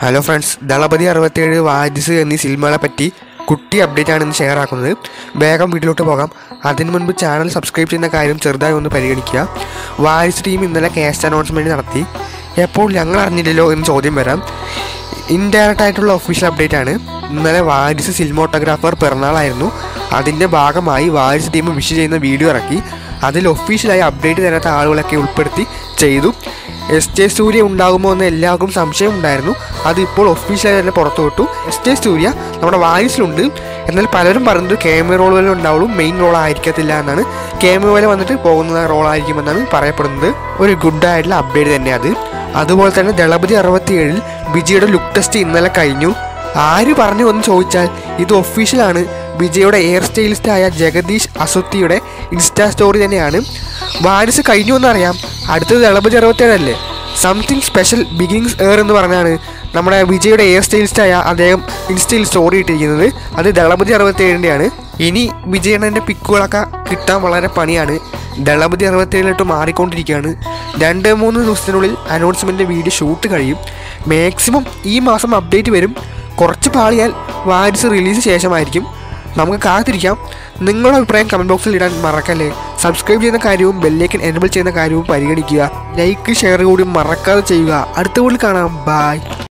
hello friends Thalapathy അറുപത്തേഴ് വാരിസ് എന്നീ സിനിമകളെ പറ്റി കുട്ടി അപ്ഡേറ്റ് ആണ് ഇന്ന് ഷെയർ ആക്കുന്നത് വേഗം വീട്ടിലോട്ട് പോകാം അതിനു മുൻപ് ചാനൽ സബ്സ്ക്രൈബ് ചെയ്യുന്ന കാര്യം ചെറുതായി ഒന്ന് പരിഗണിക്കുക വാരിസ് ടീം ഇന്നലെ കാസ്റ്റ് അനൗൺസ്മെൻറ്റ് നടത്തി എപ്പോൾ ഞങ്ങൾ അറിഞ്ഞില്ലല്ലോ എന്ന് ചോദ്യം വരാം ഇൻഡയറക്റ്റ് ആയിട്ടുള്ള ഒഫീഷ്യൽ അപ്ഡേറ്റ് ആണ് ഇന്നലെ വാരിസ് സിനിമോട്ടോഗ്രാഫർ പിറന്നാളായിരുന്നു അതിൻ്റെ ഭാഗമായി വാരിസ് ടീം വിഷ് ചെയ്യുന്ന വീഡിയോ ഇറക്കി അതിൽ ഒഫീഷ്യലായി അപ്ഡേറ്റ് തരാത്ത ആളുകളൊക്കെ ഉൾപ്പെടുത്തി ചെയ്തു എസ് ജെ സൂര്യ ഉണ്ടാകുമോ എന്ന് എല്ലാവർക്കും സംശയം ഉണ്ടായിരുന്നു അതിപ്പോൾ ഒഫീഷ്യലായി തന്നെ പുറത്തു വിട്ടു എസ് ജെ സൂര്യ നമ്മുടെ വാരിസിലുണ്ട് എന്നാൽ പലരും പറയുന്നത് ക്യാമിയ റോൾ വരെ ഉണ്ടാവുള്ളൂ മെയിൻ റോൾ ആയിരിക്കത്തില്ല എന്നാണ് ക്യാമിയ വരെ വന്നിട്ട് പോകുന്ന റോൾ ആയിരിക്കുമെന്നാണ് പറയപ്പെടുന്നത് ഒരു ഗുഡ് ആയിട്ടുള്ള അപ്ഡേറ്റ് തന്നെ അത് അതുപോലെ തന്നെ ദളപതി അറുപത്തിയേഴിൽ വിജയുടെ ലുക്ക് ടെസ്റ്റ് ഇന്നലെ കഴിഞ്ഞു ആര് പറഞ്ഞു എന്ന് ചോദിച്ചാൽ ഇത് ഒഫീഷ്യലാണ് വിജയുടെ ഹെയർ സ്റ്റൈലിസ്റ്റായ ജഗദീഷ് അസുത്തിയുടെ ഇൻസ്റ്റാ സ്റ്റോറി തന്നെയാണ് വാരിസ് കഴിഞ്ഞു എന്നറിയാം അടുത്തത് ദളപതി അറുപത്തേഴല്ലേ സംതിങ് സ്പെഷ്യൽ ബിഗിനിങ്സ് എയർ എന്ന് പറഞ്ഞാണ് നമ്മുടെ വിജയുടെ ഹെയർ സ്റ്റൈലിസ്റ്റായ അദ്ദേഹം ഇൻസ്റ്റയിൽ സ്റ്റോറി ഇട്ടിരിക്കുന്നത് അത് ദളപതി അറുപത്തേഴിൻ്റെയാണ് ഇനി വിജയണ്ണൻ്റെ പിക്കുകളൊക്കെ കിട്ടാൻ വളരെ പണിയാണ് ദളപതി അറുപത്തേഴിലോട്ട് മാറിക്കൊണ്ടിരിക്കുകയാണ് രണ്ട് മൂന്ന് ദിവസത്തിനുള്ളിൽ അനൗൺസ്മെൻറ്റ് വീഡിയോ ഷൂട്ട് കഴിയും മാക്സിമം ഈ മാസം അപ്ഡേറ്റ് വരും കുറച്ച് പാളിയാൽ വാരിസ് റിലീസ് ശേഷമായിരിക്കും നമുക്ക് കാത്തിരിക്കാം നിങ്ങളുടെ അഭിപ്രായം കമൻറ്റ് ബോക്സിൽ ഇടാൻ മറക്കല്ലേ സബ്സ്ക്രൈബ് ചെയ്യുന്ന കാര്യവും ബെല്ലേക്കൻ എനബിൾ ചെയ്യുന്ന കാര്യവും പരിഗണിക്കുക ലൈക്ക് ഷെയർ കൂടി മറക്കാതെ ചെയ്യുക അടുത്ത വീട്ടിൽ കാണാം ബായ്